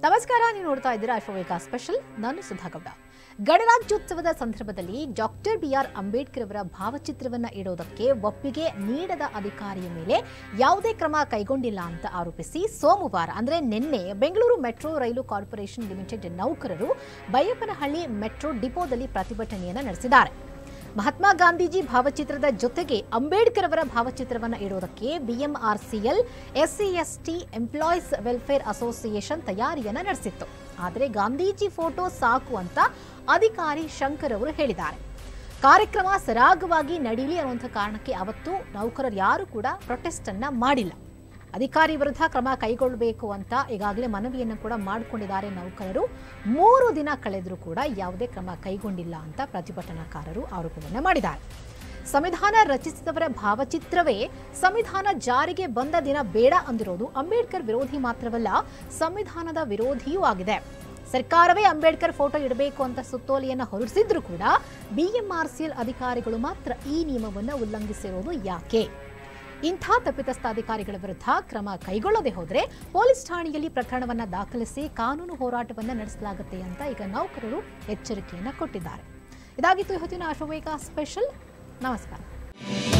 ನಮಸ್ಕಾರ ನೀವು ನೋಡ್ತಾ ಇದ್ದೀರಾ ಅಶೋವೇಕ ಸ್ಪೆಷಲ್ ನಾನು ಸುಧಾಗೌಡ ಗಣರಾಜ್ಯೋತ್ಸವದ ಸಂದರ್ಭದಲ್ಲಿ ಡಾಕ್ಟರ್ ಬಿ ಆರ್ ಅಂಬೇಡ್ಕರ್ ಅವರ ಭಾವಚಿತ್ರವನ್ನ ಇಡೋದಕ್ಕೆ ಒಪ್ಪಿಗೆ ನೀಡದ ಅಧಿಕಾರಿಯ ಮೇಲೆ ಯಾವುದೇ ಕ್ರಮ ಕೈಗೊಂಡಿಲ್ಲ ಅಂತ ಆರೋಪಿಸಿ ಸೋಮವಾರ ಅಂದ್ರೆ ನಿನ್ನೆ ಬೆಂಗಳೂರು ಮೆಟ್ರೋ ರೈಲು ಕಾರ್ಪೊರೇಷನ್ ಲಿಮಿಟೆಡ್ ನೌಕರರು ಬೈಯಪ್ಪನಹಳ್ಳಿ ಮೆಟ್ರೋ ಡಿಪೋದಲ್ಲಿ ಪ್ರತಿಭಟನೆಯನ್ನ ನಡೆಸಿದ್ದಾರೆ ಮಹಾತ್ಮ ಗಾಂಧೀಜಿ ಭಾವಚಿತ್ರದ ಜೊತೆಗೆ ಅಂಬೇಡ್ಕರ್ ಅವರ ಭಾವಚಿತ್ರವನ್ನು ಇಡೋದಕ್ಕೆ BMRCL SC ST employees welfare association ತಯಾರಿಯನ್ನ ನಡೆಸಿತ್ತು ಆದರೆ ಗಾಂಧೀಜಿ ಫೋಟೋ ಸಾಕು ಅಂತ ಅಧಿಕಾರಿ ಶಂಕರ್ ಅವರು ಹೇಳಿದ್ದಾರೆ ಕಾರ್ಯಕ್ರಮ ಸರಾಗವಾಗಿ ನಡೀಲಿ ಅನ್ನುವಂಥ ಕಾರಣಕ್ಕೆ ಅವತ್ತು ನೌಕರರು ಯಾರು ಕೂಡ ಪ್ರೊಟೆಸ್ಟ್ ಅನ್ನ ಮಾಡಿಲ್ಲ ಅಧಿಕಾರಿ ವಿರುದ್ಧ ಕ್ರಮ ಕೈಗೊಳ್ಳಬೇಕು ಅಂತ ಈಗಾಗಲೇ ಮನವಿಯನ್ನು ಕೂಡ ಮಾಡಿಕೊಂಡಿದ್ದಾರೆ ನೌಕರರು ಮೂರು ದಿನ ಕಳೆದರೂ ಕೂಡ ಯಾವುದೇ ಕ್ರಮ ಕೈಗೊಂಡಿಲ್ಲ ಅಂತ ಪ್ರತಿಭಟನಾಕಾರರು ಆರೋಪವನ್ನು ಮಾಡಿದ್ದಾರೆ ಸಂವಿಧಾನ ರಚಿಸಿದವರ ಭಾವಚಿತ್ರವೇ ಸಂವಿಧಾನ ಜಾರಿಗೆ ಬಂದ ದಿನ ಬೇಡ ಅಂದಿರೋದು ಅಂಬೇಡ್ಕರ್ ವಿರೋಧಿ ಮಾತ್ರವಲ್ಲ ಸಂವಿಧಾನದ ವಿರೋಧಿಯೂ ಆಗಿದೆ ಸರ್ಕಾರವೇ ಅಂಬೇಡ್ಕರ್ ಫೋಟೋ ಇಡಬೇಕು ಅಂತ ಸುತ್ತೋಲೆಯನ್ನು ಹೊರಡಿಸಿದ್ರು ಕೂಡ ಬಿಎಂಆರ್ಸಿಎಲ್ ಅಧಿಕಾರಿಗಳು ಮಾತ್ರ ಈ ನಿಯಮವನ್ನು ಉಲ್ಲಂಘಿಸಿರೋದು ಯಾಕೆ ಇಂಥ ತಪ್ಪಿತಸ್ಥ ಅಧಿಕಾರಿಗಳ ವಿರುದ್ಧ ಕ್ರಮ ಕೈಗೊಳ್ಳದೆ ಹೋದರೆ ಪೊಲೀಸ್ ಠಾಣೆಯಲ್ಲಿ ಪ್ರಕರಣವನ್ನ ದಾಖಲಿಸಿ ಕಾನೂನು ಹೋರಾಟವನ್ನ ನಡೆಸಲಾಗುತ್ತೆ ಅಂತ ಈಗ ನೌಕರರು ಎಚ್ಚರಿಕೆಯನ್ನ ಕೊಟ್ಟಿದ್ದಾರೆ ಇದಾಗಿತ್ತು ಇವತ್ತಿನ ಅಶೋವೇಗ ಸ್ಪೆಷಲ್ ನಮಸ್ಕಾರ